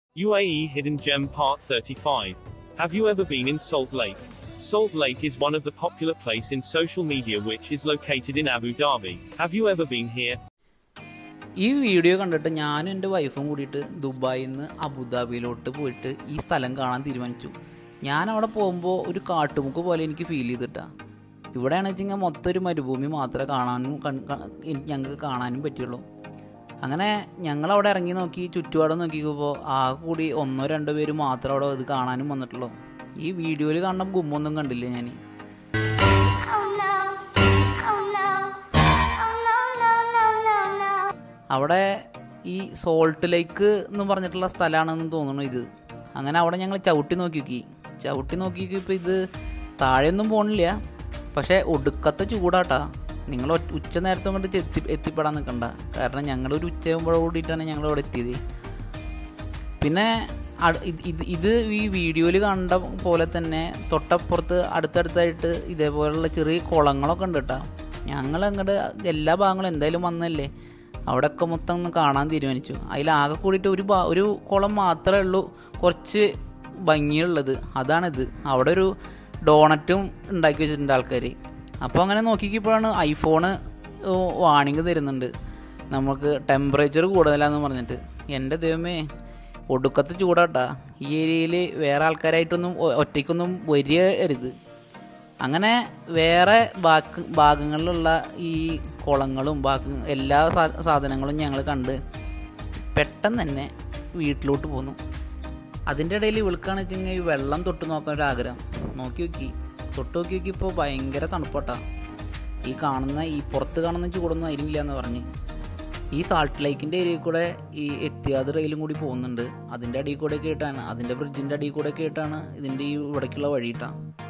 UAE Hidden Gem Part 35. Have you ever been in Salt Lake? Salt Lake is one of the popular place in social media which is located in Abu Dhabi. Have you ever been here? ഈ video കണ്ടിട്ട് ഞാനും എൻ്റെ വൈഫും കൂടിയിട്ട് ദുബായിൽ നിന്ന് അബുദാബിയിലോട്ട് പോയിട്ട് ഈ സ്ഥലം കാണാൻ തീരുമാനിച്ചു ഞാൻ അവിടെ പോകുമ്പോൾ ഒരു കാട്ടുമുക്ക് പോലെ എനിക്ക് ഫീൽ ചെയ്തിട്ടാ ഇവിടെയാണെന്ന് വെച്ച് കഴിഞ്ഞാൽ മൊത്തം ഒരു മരുഭൂമി മാത്രമേ കാണാനും കൺ- ക- എനിക്ക് ഞങ്ങൾക്ക് കാണാനും പറ്റുള്ളൂ അങ്ങനെ ഞങ്ങൾ അവിടെ ഇറങ്ങി നോക്കി ചുറ്റുപാടും നോക്കിയപ്പോൾ ആകെ കൂടി ഒന്നോ രണ്ടോ പേര് മാത്രം അവിടെ ഇത് കാണാനും വന്നിട്ടുള്ളൂ ഈ വീഡിയോയിൽ കാണുന്ന ഗുമ്മൊന്നും കണ്ടില്ല ഞാൻ Oh no. Oh no. Oh no, no, no, no, no. അവിടെ ഈ സോൾട്ട് ലേക്ക് എന്ന് പറഞ്ഞിട്ടുള്ള സ്ഥലമാണെന്ന് തോന്നുന്നു ഇത് അങ്ങനെ അവിടെ ഞങ്ങൾ ചവിട്ടി നോക്കി നോക്കി ചവിട്ടി നോക്കി ഇപ്പോൾ ഇത് താഴെയൊന്നും പോണില്ല പക്ഷേ ഒടുക്കത്തെ ചൂടാട്ടാ നിങ്ങൾ ഒറ്റ- ഉച്ച നേരത്തും കൊണ്ട് എത്തി എത്തിപ്പെടാൻ നിൽക്കണ്ട കാരണം ഞങ്ങളൊരു ഉച്ചയാകുമ്പോൾ കൂടിയിട്ടാണ് ഞങ്ങൾ അവിടെ എത്തിയത് പിന്നെ അട്- ഇത് ഇത് ഇത് ഈ വീഡിയോയിൽ കണ്ട പോലെ തന്നെ തൊട്ടപ്പുറത്ത് അടുത്തടുത്തായിട്ട് ഇതേപോലുള്ള ചെറിയ കുളങ്ങളൊക്കെ ഉണ്ട് കേട്ടോ ഞങ്ങൾ അങ്ങോട്ട് എല്ലാ ഭാഗങ്ങളും എന്തായാലും വന്നല്ലേ അവിടെയൊക്കെ മൊത്തം ഒന്ന് കാണാൻ തീരുമാനിച്ചു അതിലാകെ കൂടിയിട്ട് ഒരു ഭാ- ഒരു കുളം മാത്രമേ ഉള്ളൂ കുറച്ച് ഭംഗിയുള്ളത് അതാണിത് അവിടെ ഒരു ഡോണറ്റും ഉണ്ടാക്കി വെച്ചിട്ടുണ്ട് ആൾക്കാർ അപ്പോൾ അങ്ങനെ നോക്കിയപ്പോഴാണ് ഐഫോണ് വാണിംഗ് തരുന്നുണ്ട് നമുക്ക് ടെമ്പറേച്ചർ കൂടുതലാന്ന് പറഞ്ഞിട്ട് എൻ്റെ ദൈവമേ ഒടുക്കത്തെ ചൂടാട്ടാ ഈ ഏരിയയിൽ വേറെ ആൾക്കാരായിട്ടൊന്നും ഒ- ഒറ്റയ്ക്കൊന്നും വരികരുത് അങ്ങനെ വേറെ ബാക്ക് ഭാഗങ്ങളിലുള്ള ഈ കുളങ്ങളും ബാക്കി എല്ലാ സാ- സാധനങ്ങളും ഞങ്ങൾ കണ്ട് പെട്ടെന്ന് തന്നെ വീട്ടിലോട്ട് പോന്നു അതിൻ്റെ ഇടയിൽ ഇവൾക്കാണെന്ന് വെച്ച് കഴിഞ്ഞാൽ ഈ വെള്ളം തൊട്ട് നോക്കാൻ ഒരു ആഗ്രഹം നോക്കി നോക്കി തൊട്ട് നോക്കി നോക്കി ഇപ്പോൾ ഭയങ്കര തണുപ്പാട്ടാ ഈ കാണുന്ന ഈ പുറത്ത് കാണുന്ന ചൂടൊന്നും അതിലില്ല എന്ന് പറഞ്ഞ് ഈ സാൾട്ട് ലേക്കിൻ്റെ ഏരിയയിൽ കൂടെ ഈ എത്തിയാത് റെയിലും കൂടി പോകുന്നുണ്ട് അതിൻ്റെ അടിയിൽ കൂടെ ഒക്കെ ആയിട്ടാണ് അതിൻ്റെ ബ്രിഡ്ജിൻ്റെ അടിയിൽ കൂടെ ഒക്കെ ആയിട്ടാണ് ഇതിൻ്റെ ഈ ഇവിടേക്കുള്ള വഴിയിട്ടാ